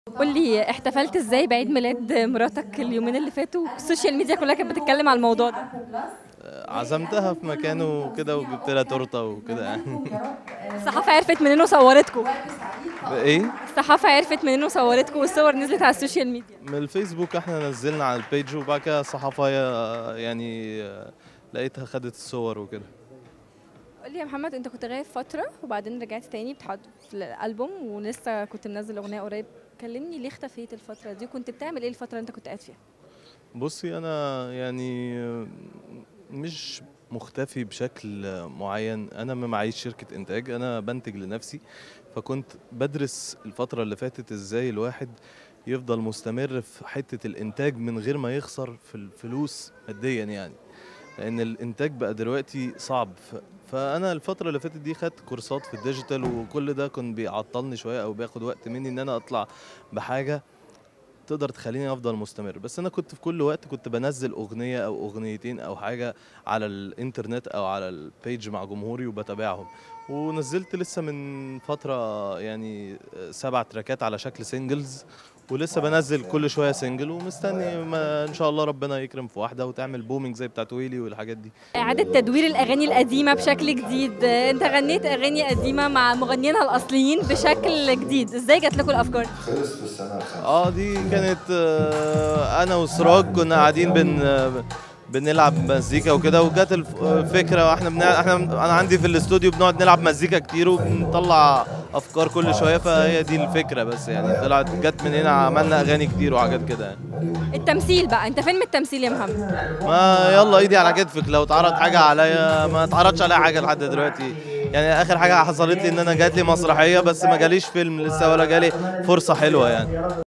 قول لي احتفلت ازاي بعيد ميلاد مراتك اليومين اللي فاتوا السوشيال ميديا كلها كانت بتتكلم على الموضوع ده عزمتها في مكانه وكده وجبت لها تورته وكده يعني الصحافه عرفت منين وصورتكم ايه الصحافه عرفت منين وصورتكم والصور نزلت على السوشيال ميديا من الفيسبوك احنا نزلنا على البيج وبعد كده الصحافه هي- يعني لقيتها خدت الصور وكده قول لي يا محمد انت كنت غايب فتره وبعدين رجعت تاني بتحط في الالبوم ولسه كنت منزل اغنيه قريب كلمني ليه اختفيت الفتره دي كنت بتعمل ايه الفتره اللي انت كنت قاعد فيها بصي انا يعني مش مختفي بشكل معين انا ما معيش شركه انتاج انا بنتج لنفسي فكنت بدرس الفتره اللي فاتت ازاي الواحد يفضل مستمر في حته الانتاج من غير ما يخسر في الفلوس ماديا يعني لان الانتاج بقى دلوقتي صعب ف... فانا الفتره اللي فاتت دي خدت كورسات في الديجيتال وكل ده كان بيعطلني شويه او بياخد وقت مني ان انا اطلع بحاجه تقدر تخليني افضل مستمر بس انا كنت في كل وقت كنت بنزل اغنيه او اغنيتين او حاجه على الانترنت او على البيج مع جمهوري وبتابعهم ونزلت لسه من فتره يعني سبع تراكات على شكل سينجلز ولسه بنزل كل شويه سنجل ومستني ما ان شاء الله ربنا يكرم في واحده وتعمل بومينج زي بتاعت ويلي والحاجات دي اعاده تدوير الاغاني القديمه بشكل جديد انت غنيت اغاني قديمه مع مغنيينها الاصليين بشكل جديد ازاي جات لكم الافكار دي اه دي كانت آه، انا وسراج كنا قاعدين بن آه، بنلعب مزيكا وكده وجت الف- الفكره واحنا بنع... احنا انا عندي في الاستوديو بنقعد نلعب مزيكا كتير وبنطلع افكار كل شويه فهي دي الفكره بس يعني طلعت جت من هنا عملنا اغاني كتير وحاجات كده يعني التمثيل بقى انت فين من التمثيل يا محمد ما يلا ايدي على كتفك لو اتعرض حاجه عليا ما اتعرضش عليا حاجه لحد دلوقتي يعني اخر حاجه حصلت لي ان انا جات لي مسرحيه بس ما جاليش فيلم لسه ولا جالي فرصه حلوه يعني